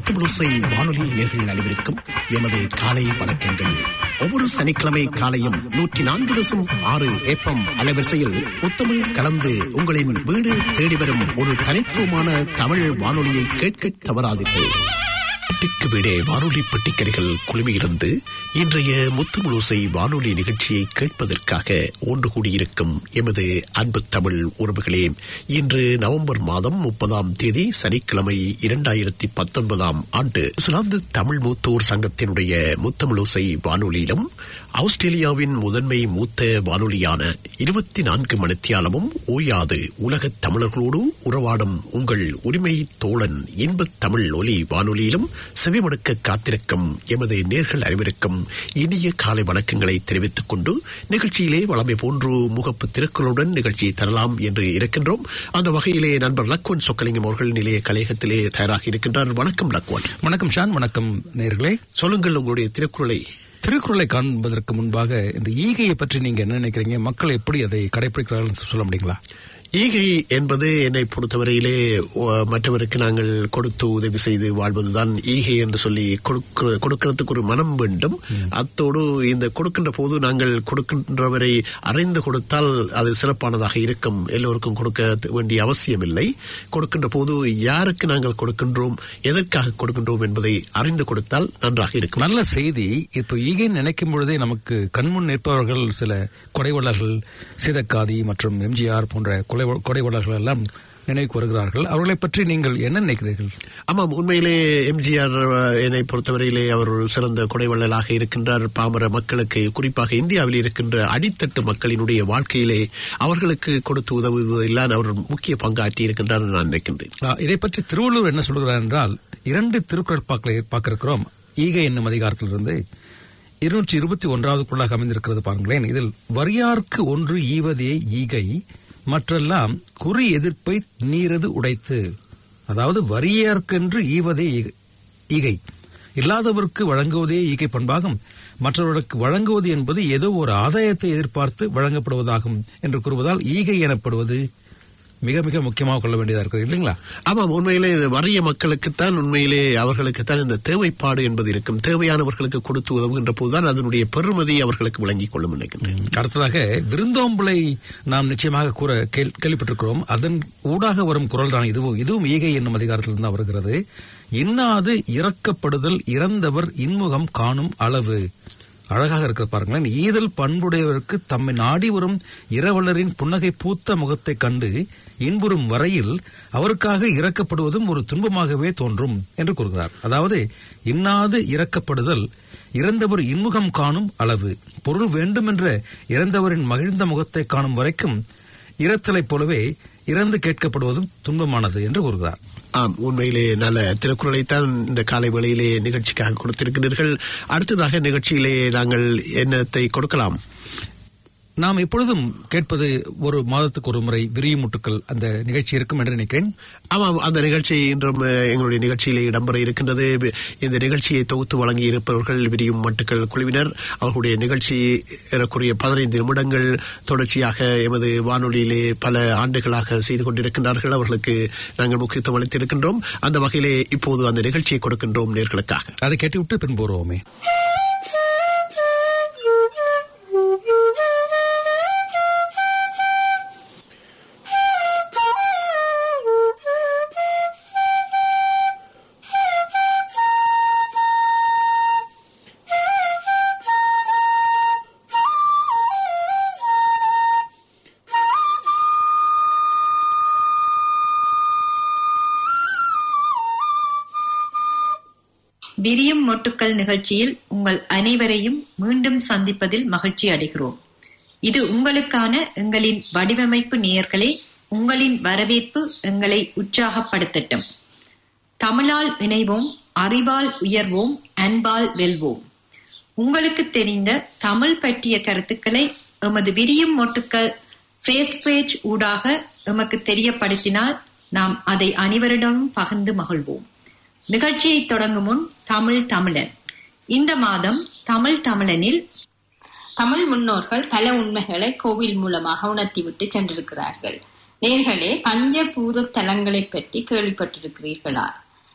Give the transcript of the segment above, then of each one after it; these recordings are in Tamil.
முத்துபுளுசை வானொலி நேர்கள் அனைவருக்கும் எமது காலை வணக்கங்கள் ஒவ்வொரு சனிக்கிழமை காலையும் நூற்றி நான்கு தசம் ஆறு ஏப்பம் அலைவரிசையில் முத்தமிழ் கலந்து உங்களின் வீடு தேடி வரும் ஒரு தனித்துவமான தமிழ் வானொலியை கேட்க தவறாதீர்கள் பெட்டிக்கு வீடே வானொலி பெட்டிக்கரைகள் குழுமியிருந்து இன்றைய முத்துமுழுசை வானொலி நிகழ்ச்சியை கேட்பதற்காக ஒன்று கூடியிருக்கும் எமது அன்பு தமிழ் உறவுகளே இன்று நவம்பர் மாதம் முப்பதாம் தேதி சனிக்கிழமை இரண்டாயிரத்தி பத்தொன்பதாம் ஆண்டு சுலாந்து தமிழ் மூத்தோர் சங்கத்தினுடைய முத்தமிழோசை வானொலியிலும் ஆஸ்திரேலியாவின் முதன்மை மூத்த வானொலியான இருபத்தி நான்கு மணித்தியாலமும் ஓயாது உலகத் தமிழர்களோடு உறவாடும் உங்கள் உரிமை தோழன் இன்பத் தமிழ் ஒலி வானொலியிலும் செவிமடுக்க காத்திருக்கும் எமது நேர்கள் அனைவருக்கும் இனிய காலை வணக்கங்களை தெரிவித்துக் கொண்டு நிகழ்ச்சியிலே வளமை போன்று முகப்பு திருக்குறளுடன் நிகழ்ச்சியை தரலாம் என்று இருக்கின்றோம் அந்த வகையிலே நண்பர் லக்வன் சொக்கலிங்கம் அவர்கள் நிலைய கலையகத்திலே தயாராக இருக்கின்றார் வணக்கம் லக்வன் வணக்கம் ஷான் வணக்கம் நேர்களே சொல்லுங்கள் உங்களுடைய திருக்குறளை திருக்குறளை காண்பதற்கு முன்பாக இந்த ஈகையை பற்றி நீங்க என்ன நினைக்கிறீங்க மக்கள் எப்படி அதை கடைபிடிக்கிறார்கள் சொல்ல முடியுங்களா ஈகை என்பது என்னை பொறுத்தவரையிலே ஒ- மற்றவருக்கு நாங்கள் கொடுத்து உதவி செய்து வாழ்வதுதான் ஈகை என்று சொல்லி கொடுக்க- கொடுக்கிறதுக்கு ஒரு மனம் வேண்டும் அத்தோடு இந்த கொடுக்கின்ற போது நாங்கள் கொடுக்கின்றவரை அறிந்து கொடுத்தால் அது சிறப்பானதாக இருக்கும் எல்லோருக்கும் கொடுக்க வேண்டிய அவசியமில்லை கொடுக்கின்ற போது யாருக்கு நாங்கள் கொடுக்கின்றோம் எதற்காக கொடுக்கின்றோம் என்பதை அறிந்து கொடுத்தால் நன்றாக இருக்கும் நல்ல செய்தி இப்போ ஈகை நினைக்கும் பொழுதே நமக்கு கண்முன் நிற்பவர்கள் சில கொடைவள்ளர்கள் சீதக்காதி மற்றும் எம்ஜிஆர் போன்ற கொலை கொடைவள்ளர்கள் எல்லாம் நினைவுக்கு வருகிறார்கள் அவர்களை பற்றி நீங்கள் என்ன நினைக்கிறீர்கள் ஆமாம் உண்மையிலே எம்ஜிஆர் என்னை பொறுத்தவரையிலே அவர் ஒரு சிறந்த கொடைவள்ளலாக இருக்கின்றார் பாமர மக்களுக்கு குறிப்பாக இந்தியாவில் இருக்கின்ற அடித்தட்டு மக்களினுடைய வாழ்க்கையிலே அவர்களுக்கு கொடுத்து உதவுவதில் அவர் முக்கிய பங்காற்றி இருக்கின்றார் என்று நான் நினைக்கின்றேன் ஆ, இதை பற்றி திருவள்ளுவர் என்ன சொல்கிறார் என்றால் இரண்டு திருக்குறள் பார்க்கல பார்க்க இருக்கிறோம் ஈகை என்னும் அதிகாரத்திலிருந்து இருநூற்றி இருபத்தி ஒன்றாவதுக்குள்ளாக அமைந்திருக்கிறது பாருங்களேன் இதில் வரியார்க்கு ஒன்று ஈவதே ஈகை மற்றெல்லாம் குறி எதிர்ப்பை நீரது உடைத்து அதாவது வரியார்க்கென்று ஈவதே ஈகை- ஈகை இல்லாதவருக்கு வழங்குவதே ஈகை பண்பாகும் மற்றவர்களுக்கு வழங்குவது என்பது ஏதோ ஒரு ஆதாயத்தை எதிர்பார்த்து வழங்கப்படுவதாகும் என்று கூறுவதால் ஈகை எனப்படுவது மிக மிக முக்கியமாக கொள்ள வேண்டியதா இருக்கு இல்லைங்களா ஆமாம் உண்மையிலே இது வறிய மக்களுக்குத்தான் உண்மையிலே அவர்களுக்குத்தான் இந்த தேவைப்பாடு என்பது இருக்கும் தேவையானவர்களுக்கு கொடுத்து உதவுகின்ற போதுதான் அதனுடைய பெருமதி அவர்களுக்கு விளங்கிக் கொள்ளும் நினைக்கின்றேன் அடுத்ததாக விருந்தோம்பலை நாம் நிச்சயமாக கூற கேள்- கேள்விப்பட்டிருக்கிறோம் அதன் ஊடாக வரும் குரல் தான் இதுவும் இதுவும் ஈகை என்னும் அதிகாரத்தில் தான் வருகிறது இன்னாது இறக்கப்படுதல் இறந்தவர் இன்முகம் காணும் அளவு அழகாக இருக்கிற பாருங்களேன் ஈதல் பண்புடையவருக்கு தம்மை நாடி வரும் இரவலரின் புன்னகை பூத்த முகத்தைக் கண்டு இன்புறும் வரையில் அவருக்காக இறக்கப்படுவதும் ஒரு துன்பமாகவே தோன்றும் என்று கூறுகிறார் அதாவது இன்னாது இறக்கப்படுதல் இறந்தவர் இன்முகம் காணும் அளவு பொருள் வேண்டுமென்ற இறந்தவரின் மகிழ்ந்த முகத்தை காணும் வரைக்கும் இறத்தலைப் போலவே இறந்து கேட்கப்படுவதும் துன்பமானது என்று கூறுகிறார் ஆம் உண்மையிலே நல்ல திருக்குறளைத்தான் இந்த காலை வேளையிலே நிகழ்ச்சிக்காக கொடுத்திருக்கிறீர்கள் அடுத்ததாக நிகழ்ச்சியிலே நாங்கள் என்னத்தை கொடுக்கலாம் நாம் எப்பொழுதும் கேட்பது ஒரு மாதத்துக்கு ஒரு முறை விரியும் முட்டுக்கள் அந்த நிகழ்ச்சி இருக்கும் என்று நினைக்கிறேன் ஆமாம் அந்த நிகழ்ச்சி இன்றும் அஹ், எங்களுடைய நிகழ்ச்சியிலே இடம்பெற இருக்கின்றது இந்த நிகழ்ச்சியை தொகுத்து வழங்கி இருப்பவர்கள் விரியும் மட்டுக்கள் குழுவினர் அவர்களுடைய நிகழ்ச்சி ஏறக்குறைய பதினைந்து நிமிடங்கள் தொடர்ச்சியாக எமது வானொலியிலே பல ஆண்டுகளாக செய்து கொண்டிருக்கின்றார்கள் அவர்களுக்கு நாங்கள் முக்கியத்துவம் அளித்திருக்கின்றோம் அந்த வகையிலே இப்போது அந்த நிகழ்ச்சியை கொடுக்கின்றோம் நேர்களுக்காக அதை கேட்டுவிட்டு பின்பு வருவோமே விரியும் மொட்டுக்கள் நிகழ்ச்சியில் உங்கள் அனைவரையும் மீண்டும் சந்திப்பதில் மகிழ்ச்சி அடைகிறோம் இது உங்களுக்கான எங்களின் வடிவமைப்பு நேயர்களே உங்களின் வரவேற்பு எங்களை உற்சாகப்படுத்தட்டும் தமிழால் இணைவோம் அறிவால் உயர்வோம் அன்பால் வெல்வோம் உங்களுக்கு தெரிந்த தமிழ் பற்றிய கருத்துக்களை எமது விரியும் மொட்டுக்கள் ஃபேஸ் பேஜ் ஊடாக எமக்கு தெரியப்படுத்தினால் நாம் அதை அனைவரிடமும் பகிர்ந்து மகிழ்வோம் நிகழ்ச்சியை தொடங்கும் முன் தமிழ் தமிழன் இந்த மாதம் தமிழ் தமிழனில் தமிழ் முன்னோர்கள் பல உண்மைகளை கோவில் மூலமாக உணர்த்திவிட்டு சென்றிருக்கிறார்கள் நேர்களே பஞ்சபூத தலங்களை பற்றி கேள்விப்பட்டிருக்கிறீர்களா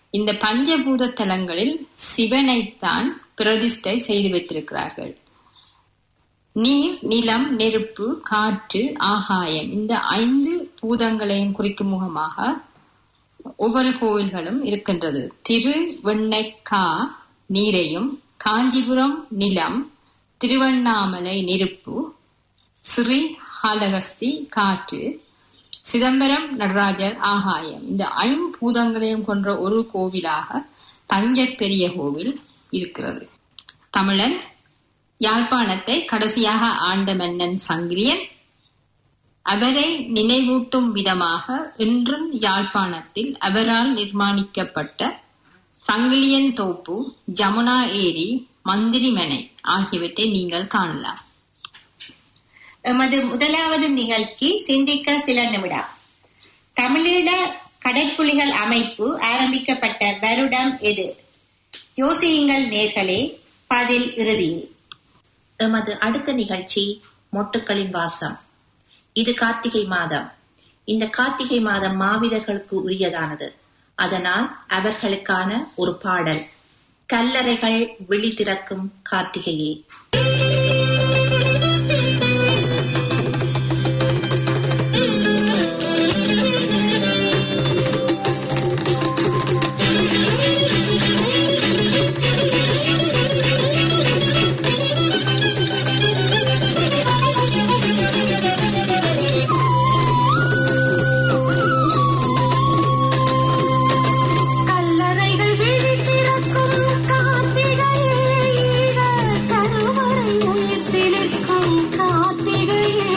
இந்த பஞ்சபூத தலங்களில் சிவனைத்தான் பிரதிஷ்டை செய்து வைத்திருக்கிறார்கள் நீர் நிலம் நெருப்பு காற்று ஆகாயம் இந்த ஐந்து பூதங்களையும் குறிக்கும் முகமாக ஒவ்வொரு கோவில்களும் இருக்கின்றது திரு வெண்ணைக்கா நீரையும் காஞ்சிபுரம் நிலம் திருவண்ணாமலை நெருப்பு ஸ்ரீ ஹாலகஸ்தி காற்று சிதம்பரம் நடராஜர் ஆகாயம் இந்த ஐம்பூதங்களையும் கொன்ற ஒரு கோவிலாக தஞ்சை பெரிய கோவில் இருக்கிறது தமிழன் யாழ்ப்பாணத்தை கடைசியாக ஆண்ட மன்னன் சங்கிலியன் அவரை நினைவூட்டும் விதமாக இன்றும் யாழ்ப்பாணத்தில் அவரால் நிர்மாணிக்கப்பட்ட சங்கிலியன் தோப்பு ஜமுனா ஏரி மந்திரிமனை ஆகியவற்றை நீங்கள் காணலாம் எமது முதலாவது நிகழ்ச்சி சிந்திக்க சில நிமிடம் தமிழீழ கடற்புலிகள் அமைப்பு ஆரம்பிக்கப்பட்ட வருடம் எது யோசியுங்கள் நேர்களே பதில் இறுதியில் எமது அடுத்த நிகழ்ச்சி மொட்டுக்களின் வாசம் இது கார்த்திகை மாதம் இந்த கார்த்திகை மாதம் மாவீரர்களுக்கு உரியதானது அதனால் அவர்களுக்கான ஒரு பாடல் கல்லறைகள் விழி திறக்கும் கார்த்திகையே கல்லறைகள் விழித்திறக்கும் கார்த்திகையே ஈழ கருவறை உயிர் சிலிர்க்கும் கார்த்திகையே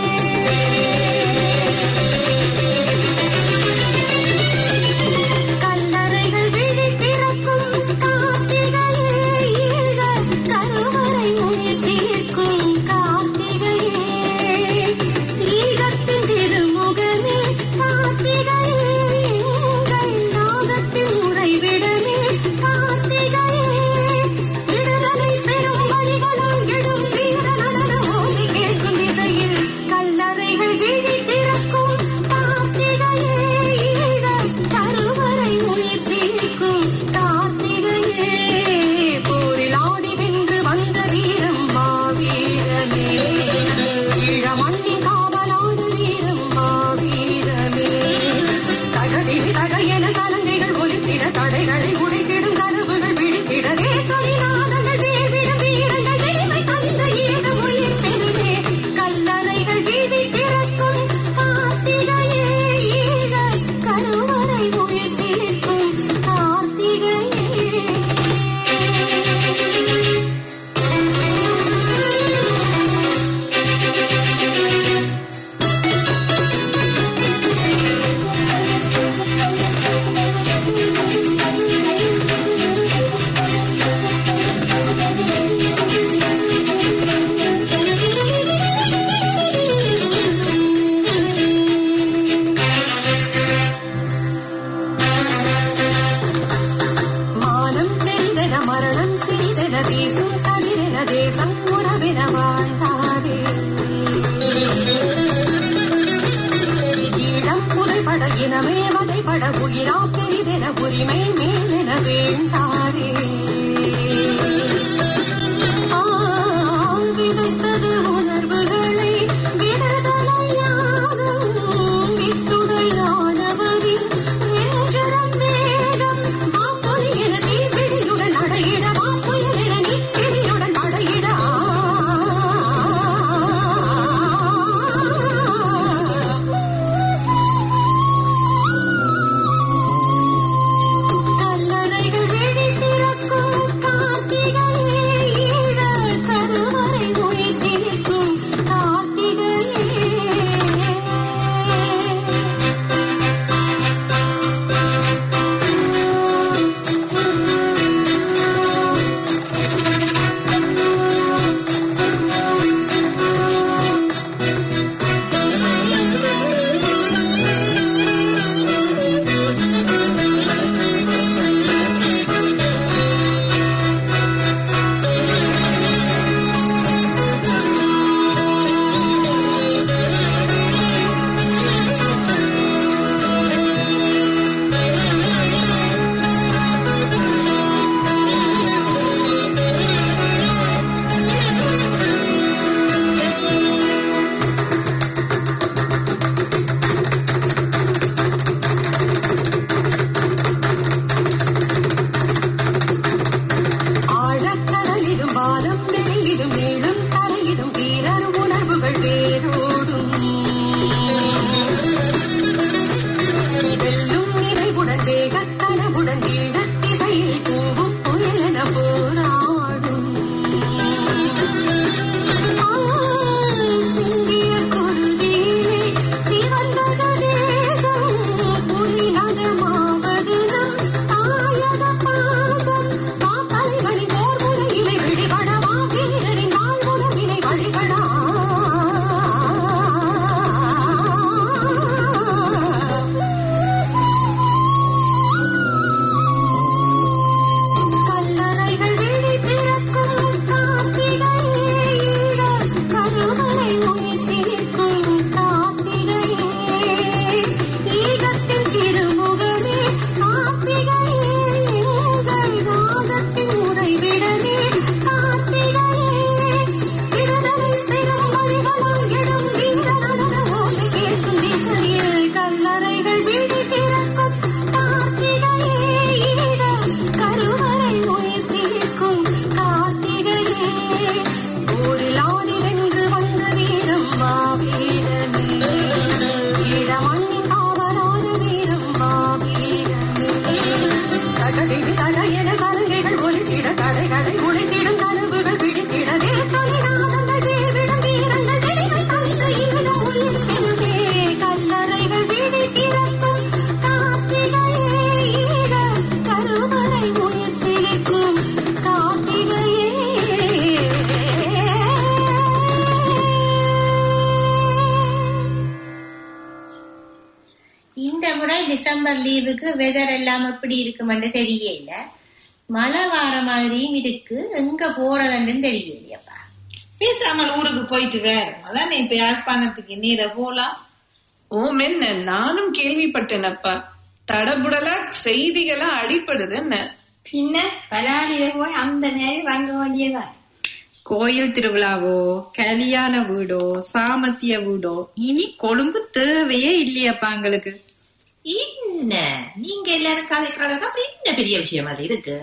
கல்லறைகள் விழித்திறக்கும் கார்த்திகையே ஈழ கருவறை உயிர் சிலிர்க்கும் கார்த்திகையே ஈழத்தின் திருமுகமே கார்த்திகையே எங்கள் நாகத்தின் உறைவிடமே கார்த்திகையே விடுதலை பெறும் வழிகளால் எழும் வீர நலன ஓசை கேட்கும் திசையில் கல்லறைகள் விழி திறக்கும் கார்த்திகையே ஈழ கருவறை உயிர் சீர்க்கும் கார்த்திகையே போரில் ஆடி வென்று வந்த வீரம் மாவீரமே ஈழ மண்ணின் காவலான வீரம் மாவீரமே தகதில் தகையென சலங்கைகள் ஒலித்திட தடைகளை உடைத்திடும் கனவுகள் விழித்திட வேட்டொலி நாதங்கள் தேர்விடும் வீரங்கள் வெளிமை தந்த ஈழ உயிர் பெருமே கல்லறைகள் விழி திறக்கும் கார்த்திகையே ஈழ கருவறை உயிர் சிலிர்க்கும் கார்த்திகையே மானம் வெல்தென மரணம் செய்தென வீசும் கதிரென தேசம் உறவென வாழ்ந்தாரே ஈழம் புதைபட இனமே வதைபட உயிரா பெரிதென உரிமை மேலென வீழ்ந்தாரே ஆ, விதைத்தது உணர்வுகளை விடுதலையாகும் வித்துடல் ஆனவரின் நெஞ்சரம் வேகம் மாப்பொலியென நீ விழியுடன் அடையிட மாப்புயலென நீ கிளியுடன் அடையிட கல்லறைகள் விழி முறை டிசம்பர் லீவுக்கு வெதர் எல்லாம் எப்படி இருக்குமென்று தெரியல மழை வார மாதிரியும் இருக்கு எங்க போறதுன்னு தெரியலையப்பா பேசாமல் ஊருக்கு போயிட்டு வேற அதான் இப்ப யாழ்ப்பாணத்துக்கு நீரை போலாம் ஓம் என்ன நானும் கேள்விப்பட்டேனப்பா தடபுடலா செய்திகளா அடிப்படுது என்ன பின்ன பலாடியில போய் அந்த நேரம் வாங்க வேண்டியதான் கோயில் திருவிழாவோ கல்யாண வீடோ சாமத்திய வீடோ இனி கொழும்பு தேவையே இல்லையாப்பா எங்களுக்கு என்ன நீங்க எல்லாரும் கதைக்கிற அளவுக்கு அப்புறம் என்ன பெரிய விஷயம் அது இருக்கு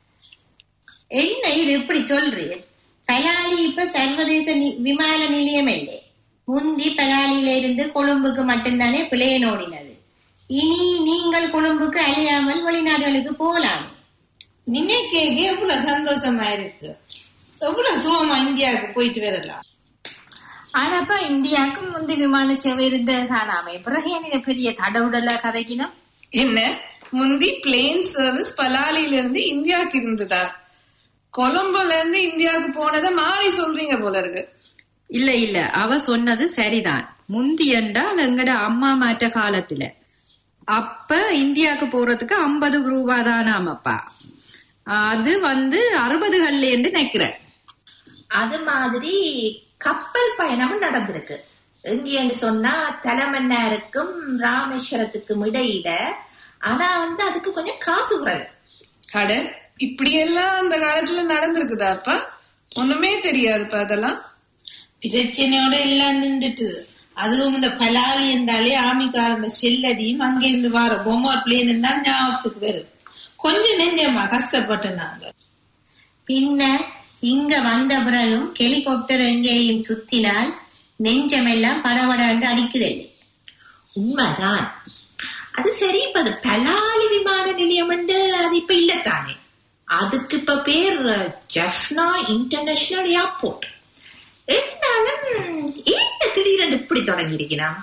என்ன இது இப்படி சொல்றீங்க பலாலி இப்ப சர்வதேச நி- விமான நிலையம் இல்லை முந்தி பலாலியில இருந்து கொழும்புக்கு மட்டும்தானே பிளேன் ஓடினது இனி நீங்கள் கொழும்புக்கு அலையாமல் வெளிநாடுகளுக்கு போகலாமே நினைக்க எவ்வளவு சந்தோஷமா இருக்கு எவ்வளவு சுகமா இந்தியாவுக்கு போயிட்டு வரலாம் ஆனாப்பா இந்தியாவுக்கு முந்தி விமான சேவை இருந்தது தானாமே பிறகு ஏன் இதை பெரிய தடவுடலா கதைக்கணும் என்ன முந்தி பிளேன் சர்வீஸ் பலாலியில இருந்து இந்தியாவுக்கு இருந்ததா கொலம்போல இருந்து இந்தியாவுக்கு போனதை மாறி சொல்றீங்க போல இருக்கு இல்ல இல்ல அவ சொன்னது சரிதான் முந்தி என்றால் எங்கட அம்மா மாற்ற காலத்துல அப்ப இந்தியாவுக்கு போறதுக்கு ஐம்பது ரூபா தானாமப்பா அது வந்து அறுபதுகள்ல இருந்து நிக்கிறேன் அது மாதிரி கப்பல் பயணமும் நடந்திருக்கு எங்கேன்னு சொன்னா தலைமன்னாருக்கும் ராமேஸ்வரத்துக்கும் இடையில ஆனா வந்து அதுக்கு கொஞ்சம் காசு குறைவு அட இப்படியெல்லாம் அந்த காலத்துல நடந்திருக்குதாப்பா ஒண்ணுமே தெரியாதுப்பா அதெல்லாம் பிரச்சனையோட எல்லாம் நின்றுட்டு அதுவும் இந்த பலாலி என்றாலே ஆமிக்காரந்த செல்லடியும் அங்கிருந்து வர பொம்மார் பிளேன் தான் ஞாபகத்துக்கு வரும் கொஞ்சம் நெஞ்சமா கஷ்டப்பட்டு நாங்க பின்ன இங்க வந்த பிறகும் ஹெலிகாப்டர் எங்கேயும் சுத்தினால் நெஞ்சமெல்லாம் படபடன்னு அடிக்குதில்லை உண்மைதான் அது சரி இப்ப அது பலாலி விமான நிலையம் அது இப்ப இல்லத்தானே அதுக்கு இப்ப பேர் ஜெஃப்னா இன்டர்நேஷனல் ஏர்போர்ட் இருந்தாலும் என்ன திடீரென்று இப்படி தொடங்கி இருக்கிறான்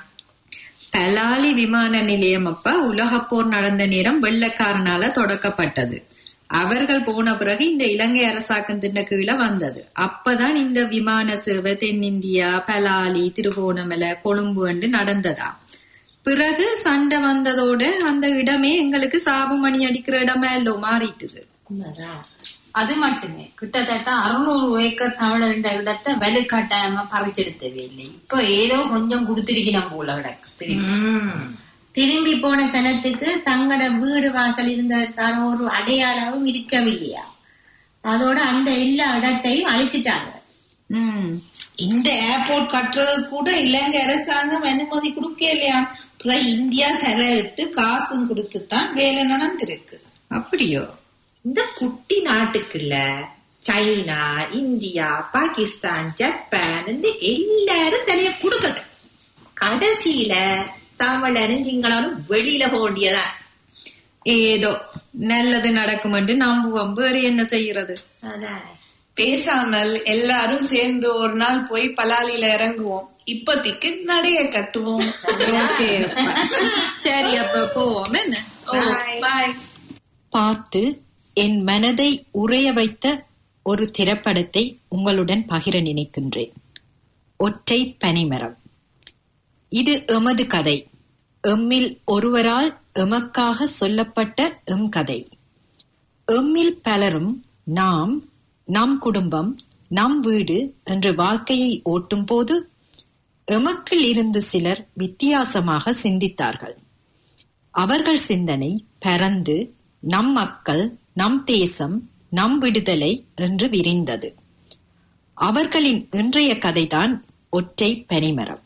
பலாலி விமான நிலையம் அப்பா உலகப் போர் நடந்த நேரம் வெள்ளக்காரனால தொடக்கப்பட்டது அவர்கள் போன பிறகு இந்த இலங்கை அரசாங்கத்தின் கீழே வந்தது அப்பதான் இந்த விமான சேவை தென்னிந்தியா பலாலி திருகோணமலை கொழும்பு என்று நடந்ததா பிறகு சண்டை வந்ததோட அந்த இடமே எங்களுக்கு சாவு மணி அடிக்கிற இடமா எல்லோ மாறிட்டுது உண்மைதான் அது மட்டுமே கிட்டத்தட்ட அறுநூறு ஏக்கர் தமிழர் இடத்தை வலுக்கட்டாயமா பறிச்செடுத்தது இல்லை இப்ப ஏதோ கொஞ்சம் கொடுத்திருக்கணும் போல கிடக்கு திரும்பி. உம் திரும்பி போன சனத்துக்கு தங்கட வீடு வாசல் இருந்ததற்கான ஒரு அடையாளமும் இருக்கவில்லையா அதோட அந்த எல்லா இடத்தையும் அழிச்சிட்டாங்க உம் இந்த ஏர்போர்ட் கட்டுறது கூட இலங்கை அரசாங்கம் அனுமதி கொடுக்கலையா அப்புறம் இந்தியா செலவிட்டு காசும் கொடுத்துத்தான் வேலை நடந்திருக்கு அப்படியோ இந்த குட்டி நாட்டுக்குள்ள சைனா இந்தியா பாகிஸ்தான் ஜப்பான் எல்லாரும் தலைய கொடுக்கட்டும் கடைசியில தமிழனும் சிங்களாலும் வெளியில போக வேண்டியதான் ஏதோ நல்லது நடக்கும் என்று நம்புவோம் வேறு என்ன செய்யறது அதானே பேசாமல் எல்லாரும் சேர்ந்து ஒரு நாள் போய் பலாலியில இறங்குவோம் இப்போதைக்கு நடைய கட்டுவோம் ஓகே சரி அப்ப போவோம் என்ன பாய் பார்த்து என் மனதை உறைய வைத்த ஒரு திரைப்படத்தை உங்களுடன் பகிர நினைக்கின்றேன் ஒற்றை பனிமரம் இது எமது கதை எம்மில் ஒருவரால் எமக்காக சொல்லப்பட்ட எம் கதை எம்மில் பலரும் நாம் நம் குடும்பம் நம் வீடு என்று வாழ்க்கையை ஓட்டும் போது எமக்குள் இருந்து சிலர் வித்தியாசமாக சிந்தித்தார்கள் அவர்கள் சிந்தனை பரந்து நம் மக்கள் நம் தேசம் நம் விடுதலை என்று விரிந்தது அவர்களின் இன்றைய கதைதான் ஒற்றை பனிமரம்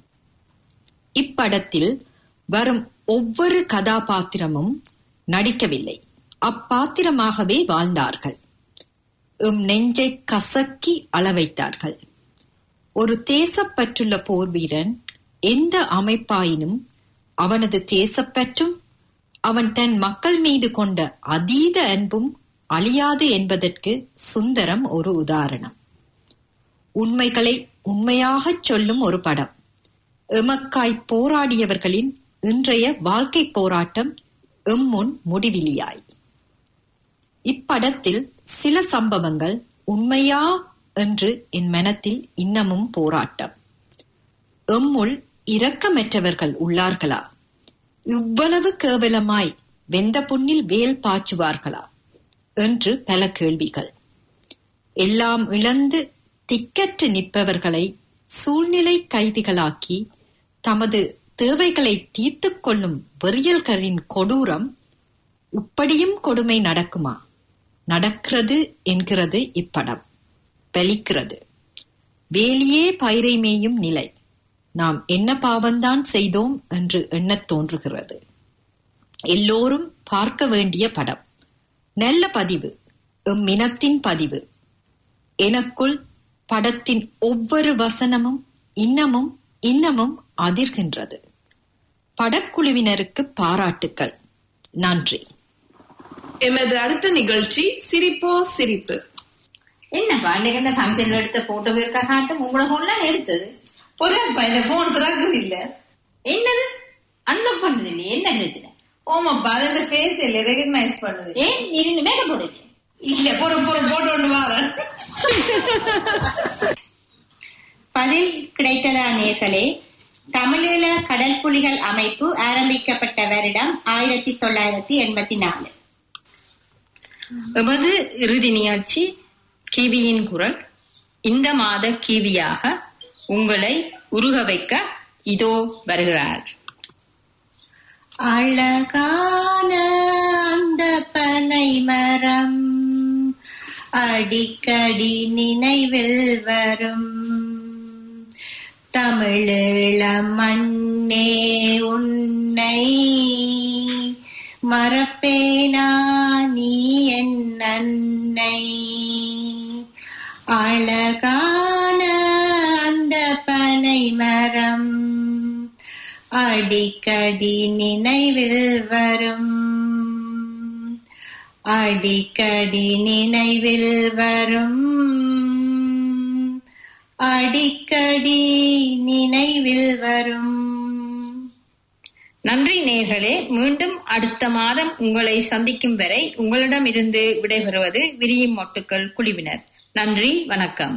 இப்படத்தில் வரும் ஒவ்வொரு கதாபாத்திரமும் நடிக்கவில்லை அப்பாத்திரமாகவே வாழ்ந்தார்கள் எம் நெஞ்சை கசக்கி அளவைத்தார்கள் ஒரு தேசப்பற்றுள்ள போர் வீரன் எந்த அமைப்பாயினும் அவனது தேசப்பற்றும் அவன் தன் மக்கள் மீது கொண்ட அதீத அன்பும் அழியாது என்பதற்கு சுந்தரம் ஒரு உதாரணம் உண்மைகளை உண்மையாகச் சொல்லும் ஒரு படம் எமக்காய் போராடியவர்களின் இன்றைய வாழ்க்கை போராட்டம் எம்முன் முடிவிலியாய் இப்படத்தில் சில சம்பவங்கள் உண்மையா என்று என் மனத்தில் இன்னமும் போராட்டம் எம்முள் இரக்கமற்றவர்கள் உள்ளார்களா இவ்வளவு கேவலமாய் வெந்த புண்ணில் வேல் பாய்ச்சுவார்களா என்று பல கேள்விகள் எல்லாம் இழந்து திக்கற்று நிற்பவர்களை சூழ்நிலை கைதிகளாக்கி தமது தேவைகளை தீர்த்துக் கொள்ளும் வெறியல்களின் கொடூரம் இப்படியும் கொடுமை நடக்குமா நடக்கிறது என்கிறது இப்படம் பலிக்கிறது வேலியே பயிரை மேயும் நிலை நாம் என்ன பாவம்தான் செய்தோம் என்று எண்ணத் தோன்றுகிறது எல்லோரும் பார்க்க வேண்டிய படம் நல்ல பதிவு எம்மினத்தின் பதிவு எனக்குள் படத்தின் ஒவ்வொரு வசனமும் இன்னமும் இன்னமும் அதிர்கின்றது படக்குழுவினருக்கு பாராட்டுக்கள் நன்றி எமது அடுத்த நிகழ்ச்சி சிரிப்போ சிரிப்பு என்னப்பா இன்னைக்கு என்ன ஃபங்க்ஷன்ல எடுத்த போட்டோ இருக்கா காட்டும் உங்களோட போன்ல எடுத்தது போதாப்பா இந்த போன் திறக்குது இல்ல என்னது அன்லாக் பண்ணது இல்லையே என்ன பிரச்சனை ஓமாப்பா அது இந்த ஃபேஸ் இல்ல ரெகக்னைஸ் பண்ணுது ஏன் நீ ரெண்டு மேக்கப் போடுங்க இல்ல போற போற போட்டு ஒண்ணு வாரேன் பதில் கிடைத்ததா நேர்களே தமிழீழ கடல் புலிகள் அமைப்பு ஆரம்பிக்கப்பட்ட வருடம் ஆயிரத்தி தொள்ளாயிரத்தி எண்பத்தி நாலு எமது இறுதி நிகழ்ச்சி கிவியின் குரல் இந்த மாத கிவியாக உங்களை உருக வைக்க இதோ வருகிறார் அழகான அந்த பனை மரம் அடிக்கடி நினைவில் வரும் தமிழீழ மண்ணே உன்னை மறப்பேனா நீ என் அன்னை அழகான அந்த பனை மரம் அடிக்கடி நினைவில் வரும் அடிக்கடி நினைவில் வரும் அடிக்கடி நினைவில் வரும் நன்றி நேர்களே மீண்டும் அடுத்த மாதம் உங்களை சந்திக்கும் வரை உங்களிடமிருந்து விடைபெறுவது விரியும் மொட்டுக்கள் குழுவினர் நன்றி வணக்கம்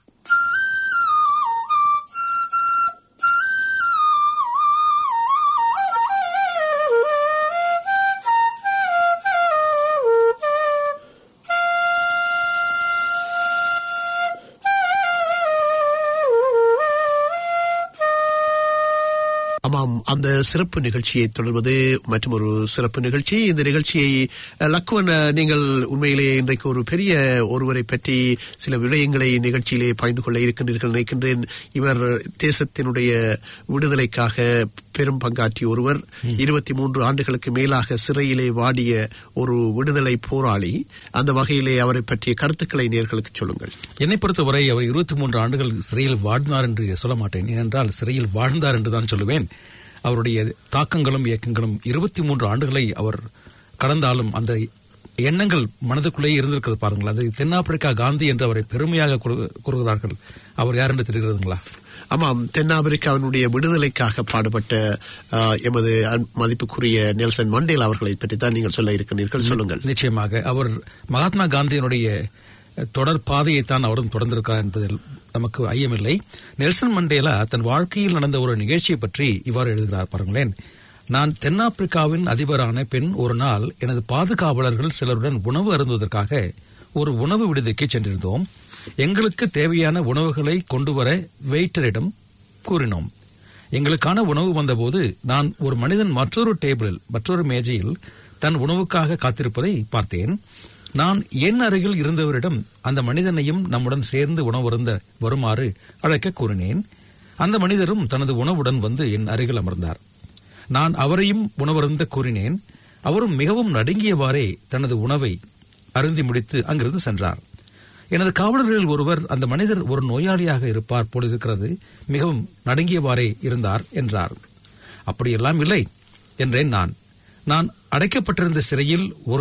ஆமாம் அந்த சிறப்பு நிகழ்ச்சியை தொடர்வது மற்றும் ஒரு சிறப்பு நிகழ்ச்சி இந்த நிகழ்ச்சியை அஹ், லக்குவன் அஹ், நீங்கள் உண்மையிலே இன்றைக்கு ஒரு பெரிய ஒருவரை பற்றி சில விடயங்களை நிகழ்ச்சியிலே பகிர்ந்து கொள்ள இருக்கின்றீர்கள் நினைக்கின்றேன் இவர் தேசத்தினுடைய விடுதலைக்காக பெரும் பங்காற்றிய ஒருவர் இருபத்தி மூன்று ஆண்டுகளுக்கு மேலாக சிறையிலே வாடிய ஒரு விடுதலை போராளி அந்த வகையிலே அவரை பற்றிய கருத்துக்களை நேர்களுக்கு சொல்லுங்கள் என்னை பொறுத்தவரை அவர் இருபத்தி மூன்று ஆண்டுகள் சிறையில் வாழ்ந்தார் என்று சொல்ல மாட்டேன் ஏனென்றால் சிறையில் வாழ்ந்தார் என்று தான் சொல்லுவேன் அவருடைய தாக்கங்களும் இயக்கங்களும் இருபத்தி மூன்று ஆண்டுகளை அவர் கடந்தாலும் அந்த எண்ணங்கள் மனதுக்குள்ளே இருந்திருக்கிறது பாருங்கள் அது தென்னாப்பிரிக்கா காந்தி என்று அவரை பெருமையாக கூறு- கூறுகிறார்கள் அவர் யார் என்று தெரிகிறதுங்களா ஆமாம் தென்னாப்பிரிக்காவினுடைய விடுதலைக்காக பாடுபட்ட அஹ், எமது அன்- மதிப்புக்குரிய நெல்சன் மண்டேல் அவர்களை பற்றி தான் நீங்கள் சொல்ல இருக்கிறீர்கள் சொல்லுங்கள் நிச்சயமாக அவர் மகாத்மா காந்தியினுடைய தொடர் பாதையைத்தான் அவரும் தொடர்ந்திருக்கிறார் என்பதில் நமக்கு ஐயமில்லை நெல்சன் மண்டேலா தன் வாழ்க்கையில் நடந்த ஒரு நிகழ்ச்சியை பற்றி இவ்வாறு எழுதுகிறார் பாருங்களேன் நான் தென்னாப்பிரிக்காவின் அதிபரான பெண் ஒரு நாள் எனது பாதுகாவலர்கள் சிலருடன் உணவு அருந்துவதற்காக ஒரு உணவு விடுதிக்கு சென்றிருந்தோம் எங்களுக்கு தேவையான உணவுகளை கொண்டு வர வெயிட்டரிடம் கூறினோம் எங்களுக்கான உணவு வந்தபோது நான் ஒரு மனிதன் மற்றொரு டேபிளில் மற்றொரு மேஜையில் தன் உணவுக்காக காத்திருப்பதை பார்த்தேன் நான் என் அருகில் இருந்தவரிடம் அந்த மனிதனையும் நம்முடன் சேர்ந்து உணவருந்த வருமாறு அழைக்க கூறினேன் அந்த மனிதரும் தனது உணவுடன் வந்து என் அருகில் அமர்ந்தார் நான் அவரையும் உணவருந்த கூறினேன் அவரும் மிகவும் நடுங்கியவாறே தனது உணவை அருந்தி முடித்து அங்கிருந்து சென்றார் எனது காவலர்களில் ஒருவர் அந்த மனிதர் ஒரு நோயாளியாக இருப்பார் போல் இருக்கிறது மிகவும் நடுங்கியவாறே இருந்தார் என்றார் அப்படியெல்லாம் இல்லை என்றேன் நான் நான் அடைக்கப்பட்டிருந்த சிறையில் ஒரு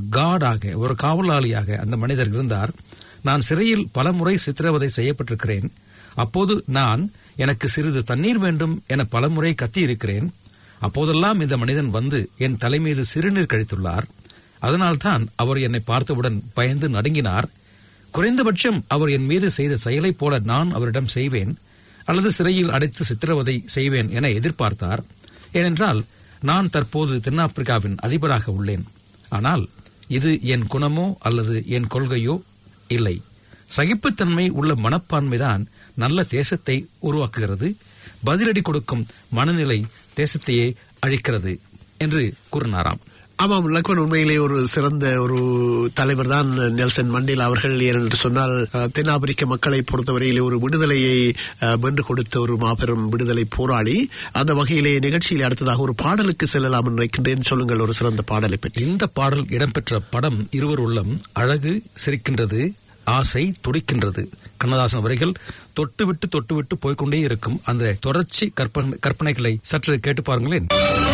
காடாக ஒரு காவலாளியாக அந்த மனிதர் இருந்தார் நான் சிறையில் பலமுறை சித்திரவதை செய்யப்பட்டிருக்கிறேன் அப்போது நான் எனக்கு சிறிது தண்ணீர் வேண்டும் என பலமுறை கத்தியிருக்கிறேன் அப்போதெல்லாம் இந்த மனிதன் வந்து என் தலை மீது சிறுநீர் கழித்துள்ளார் அதனால்தான் அவர் என்னை பார்த்தவுடன் பயந்து நடுங்கினார் குறைந்தபட்சம் அவர் என் மீது செய்த செயலைப் போல நான் அவரிடம் செய்வேன் அல்லது சிறையில் அடைத்து சித்திரவதை செய்வேன் என எதிர்பார்த்தார் ஏனென்றால் நான் தற்போது தென்னாப்பிரிக்காவின் அதிபராக உள்ளேன் ஆனால் இது என் குணமோ அல்லது என் கொள்கையோ இல்லை சகிப்புத்தன்மை உள்ள மனப்பான்மைதான் நல்ல தேசத்தை உருவாக்குகிறது பதிலடி கொடுக்கும் மனநிலை தேசத்தையே அழிக்கிறது என்று கூறினாராம் ஆமாம் லக்வன் உண்மையிலே ஒரு சிறந்த ஒரு தலைவர் தான் நெல்சன் மண்டேலா அவர்கள் ஏனென்று சொன்னால் அஹ், தென்னாப்பிரிக்க மக்களை பொறுத்தவரையிலே ஒரு விடுதலையை அஹ், வென்று கொடுத்த ஒரு மாபெரும் விடுதலை போராளி அந்த வகையிலே நிகழ்ச்சியில் அடுத்ததாக ஒரு பாடலுக்கு செல்லலாம் என்று நினைக்கின்றேன் சொல்லுங்கள் ஒரு சிறந்த பாடலை பற்றி இந்த பாடல் இடம்பெற்ற படம் இருவர் உள்ளம் அழகு சிரிக்கின்றது ஆசை துடிக்கின்றது கண்ணதாசன் வரிகள் தொட்டுவிட்டு தொட்டுவிட்டு போய்க்கொண்டே இருக்கும் அந்த தொடர்ச்சி கற்பனை கற்பனைகளை சற்று கேட்டு பாருங்களேன்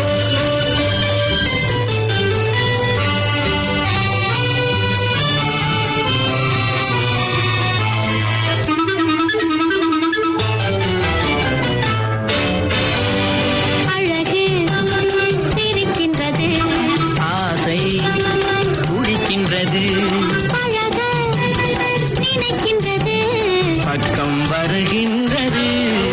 அழகு சிரிக்கின்றது ஆசை துடிக்கின்றது பழக நினைக்கின்றது பக்கம் வருகின்றது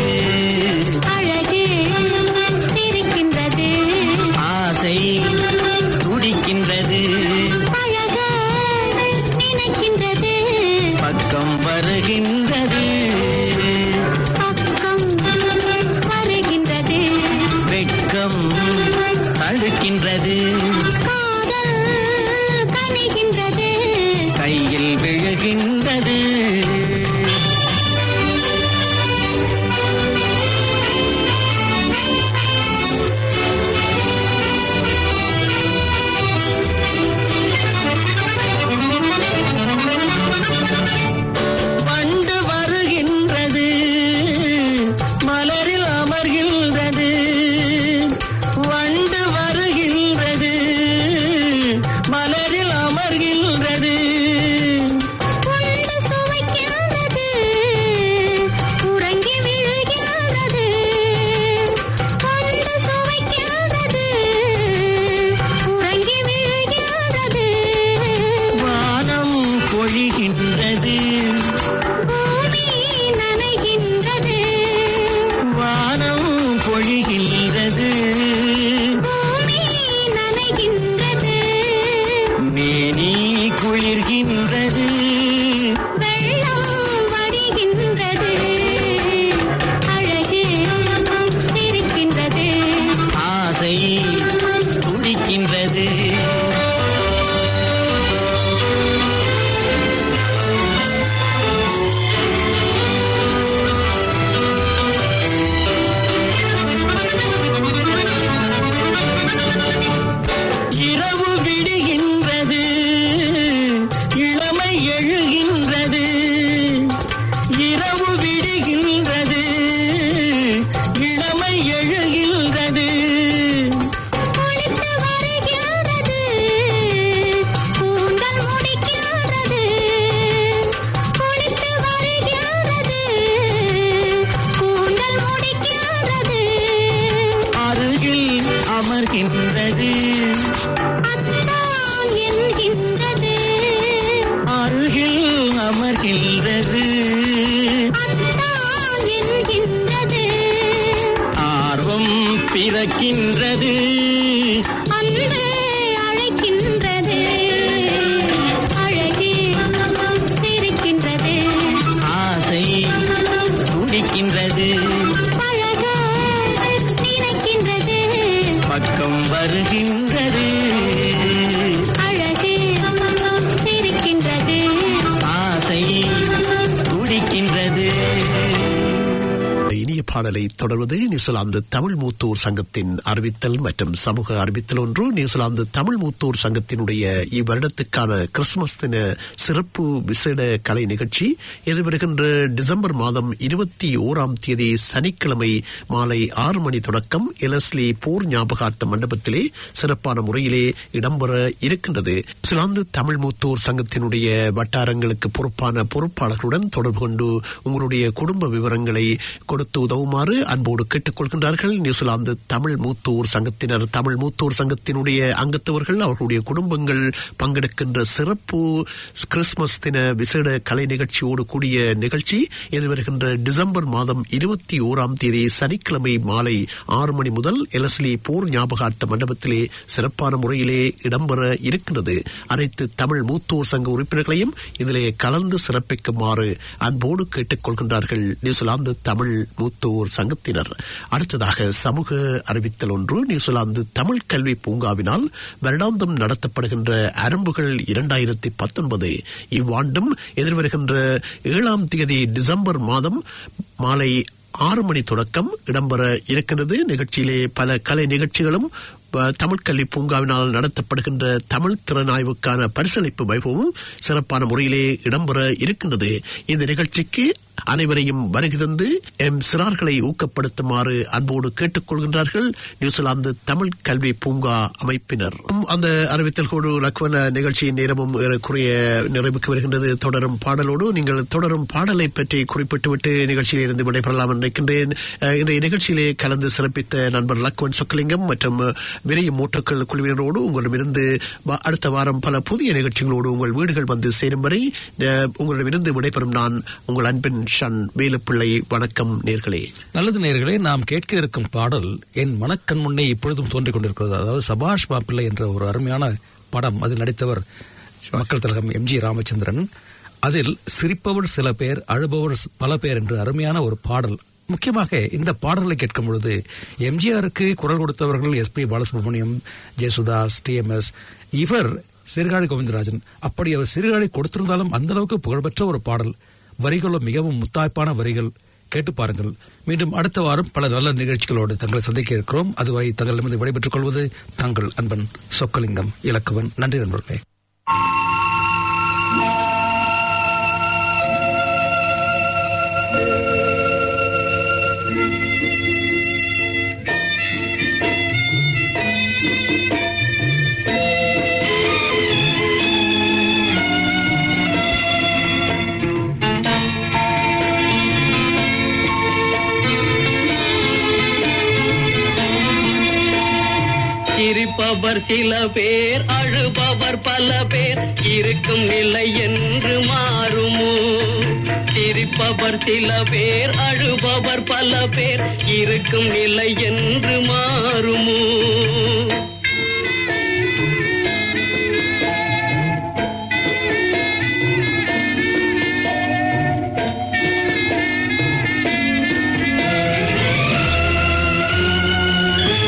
அழகு சிரிக்கின்றது ஆசை துடிக்கின்றது பழக நினைக்கின்றது பக்கம் வருகின்றது பக்கம் வருகின்றது வெட்கம் தடுக்கின்றது காதல் கனிகின்றது கையில் விழுகின்றது வண்டு வருகின்றது மலரில் அமர்கின்றது வண்டு வருகின்றது மலரில் அமர்கின்றது உண்டு சுவைக்கின்றது உறங்கி விழுகின்றது உண்டு சுவைக்கின்றது உறங்கி விழுகின்றது வானம் பொழிகின்றது பூமி நனைகின்றது வானம் பொழிகின்றது பூமி நனைகின்றது மேனி குளிர்கின்றது வெள்ளம் வடிகின்றது அழகு சிரிக்கின்றது ஆசை துடிக்கின்றது இரவு விடுகின்றது இளமை எழுகின்றது இரவு விடுகின்றது இளமை எழுகின்றது குளித்து வருகின்றது கூந்தல் முடிக்கின்றது குளித்து வருகின்றது கூந்தல் முடிக்கின்றது அருகில் அமர்கின்றது அத்தான் என்கின்றது அருகில் அமர்கின்றது அத்தான் என்கின்றது ஆர்வம் பிறக்கின்றது அன்பு அழைக்கின்றது அழகு சிரிக்கின்றது ஆசை துடிக்கின்றது பழக நினைக்கின்றது பக்கம் வருகின்றது அழகு சிரிக்கின்றது ஆசை துடிக்கின்றது இனிய பாடலை தொடர்வது நியூசிலாந்து தமிழ் மூத்தோர் சங்கத்தின் அறிவித்தல் மற்றும் சமூக அறிவித்தல் ஒன்று நியூசிலாந்து தமிழ் மூத்தோர் சங்கத்தினுடைய இவ்வருடத்துக்கான கிறிஸ்துமஸ் தின சிறப்பு விசேட கலை நிகழ்ச்சி எதிர்வருகின்ற டிசம்பர் மாதம் இருபத்தி ஓராம் தேதி சனிக்கிழமை மாலை ஆறு மணி தொடக்கம் எலஸ்லி போர் ஞாபகார்த்த மண்டபத்திலே சிறப்பான முறையிலே இடம்பெற இருக்கின்றது நியூசிலாந்து தமிழ் மூத்தோர் சங்கத்தினுடைய வட்டாரங்களுக்கு பொறுப்பான பொறுப்பாளர்களுடன் தொடர்பு கொண்டு உங்களுடைய குடும்ப விவரங்களை கொடுத்து உதவுமாறு சிறப்பிக்குமாறு அன்போடு கேட்டுக்கொள்கின்றார்கள் நியூசிலாந்து தமிழ் மூத்தோர் சங்கத்தினர் தமிழ் மூத்தோர் சங்கத்தினுடைய அங்கத்தவர்கள் அவர்களுடைய குடும்பங்கள் பங்கெடுக்கின்ற சிறப்பு கிறிஸ்துமஸ் தின விசேட கலை நிகழ்ச்சியோடு கூடிய நிகழ்ச்சி எதிர்வருகின்ற டிசம்பர் மாதம் இருபத்தி ஓராம் தேதி சனிக்கிழமை மாலை ஆறு மணி முதல் எலஸ்லி போர் ஞாபகார்த்த மண்டபத்திலே சிறப்பான முறையிலே இடம்பெற இருக்கின்றது அனைத்து தமிழ் மூத்தோர் சங்க உறுப்பினர்களையும் இதிலே கலந்து சிறப்பிக்குமாறு அன்போடு கேட்டுக்கொள்கின்றார்கள் நியூசிலாந்து தமிழ் மூத்தோர் சங்கத்தினர் அடுத்ததாக சமூக அறிவித்தல் ஒன்று நியூசிலாந்து தமிழ் கல்வி பூங்காவினால் வருடாந்தம் நடத்தப்படுகின்ற அரம்புகள் இரண்டாயிரத்தி பத்தொன்பது இவ்வாண்டும் எதிர்வருகின்ற ஏழாம் தேதி டிசம்பர் மாதம் மாலை ஆறு மணி தொடக்கம் இடம்பெற இருக்கின்றது நிகழ்ச்சியிலே பல கலை நிகழ்ச்சிகளும் ப- தமிழ் கல்வி பூங்காவினால் நடத்தப்படுகின்ற தமிழ் திறனாய்வுக்கான பரிசளிப்பு வைபவமும் சிறப்பான முறையிலே இடம்பெற இருக்கின்றது இந்த நிகழ்ச்சிக்கு அனைவரையும் வருகை தந்து எம் சிறார்களை ஊக்கப்படுத்துமாறு அன்போடு கேட்டுக்கொள்கின்றார்கள் நியூசிலாந்து தமிழ் கல்வி பூங்கா அமைப்பினர் உம், அந்த அறிவித்தல்கோடு லக்வன நிகழ்ச்சியின் நேரமும் ஏறக்குறைய நிறைவுக்கு வருகின்றது தொடரும் பாடலோடு நீங்கள் தொடரும் பாடலை பற்றி குறிப்பிட்டுவிட்டு நிகழ்ச்சியில் இருந்து விடைபெறலாம் என்று நினைக்கின்றேன் அஹ், இன்றைய நிகழ்ச்சியிலே கலந்து சிறப்பித்த நண்பர் லக்வன் சொக்கலிங்கம் மற்றும் விரையும் மூற்றக்கள் குழுவினரோடு உங்களிடமிருந்து வ- அடுத்த வாரம் பல புதிய நிகழ்ச்சிகளோடு உங்கள் வீடுகள் வந்து சேரும் வரை அஹ், உங்களிடமிருந்து விடைபெறும் நான் உங்கள் அன்பின் ஷன் வேலுப்பிள்ளை வணக்கம் நேர்களே நல்லது நேயர்களே நாம் கேட்க இருக்கும் பாடல் என் மனக்கண் முன்னே இப்பொழுதும் தோன்றிக் கொண்டிருக்கிறது அதாவது சபாஷ் மாப்பிள்ளை என்ற ஒரு அருமையான படம் அதில் நடித்தவர் மக்கள் திலகம் எம்ஜி ராமச்சந்திரன் அதில் சிரிப்பவர் சில பேர் அழுபவர் பல பேர் என்று அருமையான ஒரு பாடல் முக்கியமாக இந்த பாடலை கேட்கும் பொழுது எம்ஜிஆருக்கு குரல் கொடுத்தவர்கள் எஸ்பி பாலசுப்ரமணியம் ஜெயசுதாஸ் டிஎம்எஸ் இவர் சீர்காழி கோவிந்தராஜன் அப்படி அவர் சீர்காழி கொடுத்திருந்தாலும் அந்த அளவுக்கு புகழ்பெற்ற ஒரு பாடல் வரிகளும் மிகவும் முத்தாய்ப்பான வரிகள் கேட்டு பாருங்கள் மீண்டும் அடுத்த வாரம் பல நல்ல நிகழ்ச்சிகளோடு தங்களை சந்திக்க இருக்கிறோம் அதுவரை தங்களிடமிருந்து விடைபெற்றுக் கொள்வது தங்கள் அன்பன் சொக்கலிங்கம் இலக்குவன் நன்றி நண்பர்களே சிரிப்பவர் சில பேர் அழுபவர் பல பேர் இருக்கும் நிலை என்று மாறுமோ சிரிப்பவர் சில பேர் அழுபவர் பல பேர் இருக்கும் நிலை என்று மாறுமோ